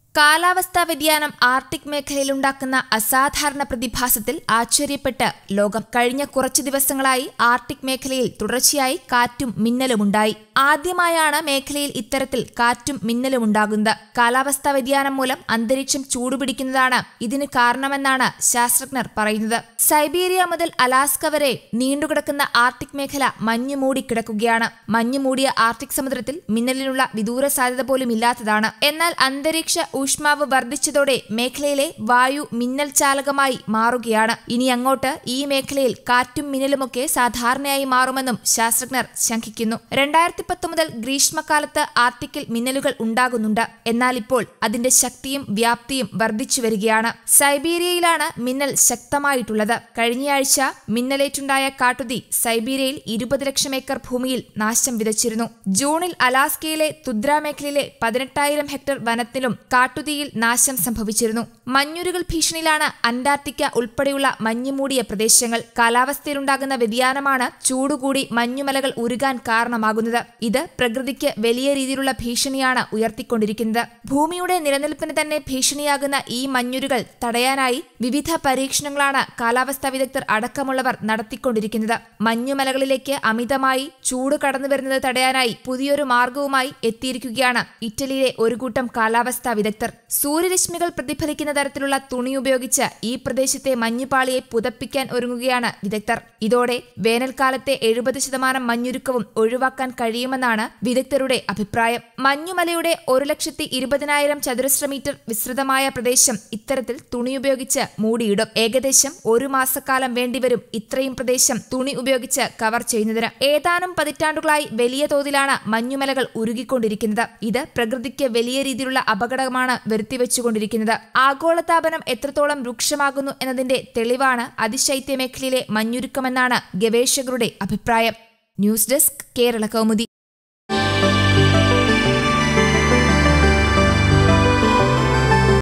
കാലാവസ്ഥാ വ്യതിയാനം ആർട്ടിക് മേഖലയിലുണ്ടാക്കുന്ന അസാധാരണ പ്രതിഭാസത്തിൽ ആശ്ചര്യപ്പെട്ട് ലോകം കഴിഞ്ഞ കുറച്ചു ദിവസങ്ങളായി ആർട്ടിക് മേഖലയിൽ തുടർച്ചയായി കാറ്റും മിന്നലുമുണ്ടായി ആദ്യമായാണ് മേഖലയിൽ ഇത്തരത്തിൽ കാറ്റും മിന്നലുമുണ്ടാകുന്നത് കാലാവസ്ഥാ വ്യതിയാനം മൂലം അന്തരീക്ഷം ചൂടുപിടിക്കുന്നതാണ് ഇതിന് കാരണമെന്നാണ് ശാസ്ത്രജ്ഞർ പറയുന്നത് സൈബീരിയ മുതൽ അലാസ്ക വരെ നീണ്ടുകിടക്കുന്ന ആർട്ടിക് മേഖല മഞ്ഞു മൂടി കിടക്കുകയാണ് മഞ്ഞു മൂടിയ ആർട്ടിക് സമുദ്രത്തിൽ മിന്നലിനുള്ള വിദൂര സാധ്യത പോലും ഇല്ലാത്തതാണ് എന്നാൽ അന്തരീക്ഷ ഊഷ്മാവ് വർദ്ധിച്ചതോടെ മേഖലയിലെ വായു മിന്നൽ ചാലകമായി മാറുകയാണ് ഇനി അങ്ങോട്ട് ഈ മേഖലയിൽ കാറ്റും മിന്നലുമൊക്കെ സാധാരണയായി മാറുമെന്നും ശാസ്ത്രജ്ഞർ ശങ്കിക്കുന്നു രണ്ടായിരത്തി പത്ത് മുതൽ ഗ്രീഷ്മകാലത്ത് ആർട്ടിക്കിൽ മിന്നലുകൾ ഉണ്ടാകുന്നുണ്ട് എന്നാൽ ഇപ്പോൾ അതിന്റെ ശക്തിയും വ്യാപ്തിയും വർദ്ധിച്ചു വരികയാണ് സൈബീരിയയിലാണ് മിന്നൽ ശക്തമായിട്ടുള്ളത് കഴിഞ്ഞയാഴ്ച മിന്നലേറ്റുണ്ടായ കാട്ടുതീ സൈബീരിയയിൽ ഇരുപത് ലക്ഷം ഏക്കർ ഭൂമിയിൽ നാശം വിതച്ചിരുന്നു ജൂണിൽ അലാസ്കയിലെ തുദ്ര മേഖലയിലെ പതിനെട്ടായിരം ഹെക്ടർ വനത്തിലും കാട്ടുതീയിൽ നാശം സംഭവിച്ചിരുന്നു മഞ്ഞുരുകൾ ഭീഷണിയിലാണ് അന്റാർട്ടിക്ക ഉൾപ്പെടെയുള്ള മഞ്ഞുമൂടിയ പ്രദേശങ്ങൾ കാലാവസ്ഥയിലുണ്ടാകുന്ന വ്യതിയാനമാണ് ചൂടുകൂടി മഞ്ഞുമലകൾ ഉരുകാൻ കാരണമാകുന്നത് ഇത് പ്രകൃതിക്ക് വലിയ രീതിയിലുള്ള ഭീഷണിയാണ് ഉയർത്തിക്കൊണ്ടിരിക്കുന്നത് ഭൂമിയുടെ നിലനിൽപ്പിന് തന്നെ ഭീഷണിയാകുന്ന ഈ മഞ്ഞുരുകൾ തടയാനായി വിവിധ പരീക്ഷണങ്ങളാണ് കാലാവസ്ഥാ വിദഗ്ധർ അടക്കമുള്ളവർ നടത്തിക്കൊണ്ടിരിക്കുന്നത് മഞ്ഞുമലകളിലേക്ക് അമിതമായി ചൂട് കടന്നുവരുന്നത് തടയാനായി പുതിയൊരു മാർഗവുമായി എത്തിയിരിക്കുകയാണ് ഇറ്റലിയിലെ ഒരു കൂട്ടം കാലാവസ്ഥാ വിദഗ്ധർ സൂര്യരശ്മികൾ പ്രതിഫലിക്കുന്ന തരത്തിലുള്ള തുണി ഉപയോഗിച്ച് ഈ പ്രദേശത്തെ മഞ്ഞുപാളിയെ പുതപ്പിക്കാൻ ഒരുങ്ങുകയാണ് വിദഗ്ധർ ഇതോടെ വേനൽക്കാലത്തെ എഴുപത് ശതമാനം മഞ്ഞുരുക്കവും ഒഴിവാക്കാൻ കഴിയുമെന്നാണ് വിദഗ്ധരുടെ അഭിപ്രായം മഞ്ഞുമലയുടെ ഒരു ലക്ഷത്തി ഇരുപതിനായിരം ചതുരശ്ര മീറ്റർ വിസ്തൃതമായ പ്രദേശം ഇത്തരത്തിൽ തുണി ഉപയോഗിച്ച് മൂടിയിടും ഏകദേശം ഒരു മാസക്കാലം വേണ്ടിവരും ഇത്രയും പ്രദേശം തുണി ഉപയോഗിച്ച് കവർ ചെയ്യുന്നതിന് ഏതാനും പതിറ്റാണ്ടുകളായി വലിയ തോതിലാണ് മഞ്ഞുമലകൾ ഉരുകിക്കൊണ്ടിരിക്കുന്നത് ഇത് പ്രകൃതിക്ക് വലിയ രീതിയിലുള്ള അപകടമാണ് വരുത്തിവെച്ചുകൊണ്ടിരിക്കുന്നത് ആഗോളതാപനം എത്രത്തോളം രൂക്ഷമാകുന്നു എന്നതിന്റെ തെളിവാണ് അതിശൈത്യ മേഖലയിലെ മഞ്ഞുരുക്കമെന്നാണ് ഗവേഷകരുടെ അഭിപ്രായം ന്യൂസ് ഡെസ്ക് കേരള കൗമുദി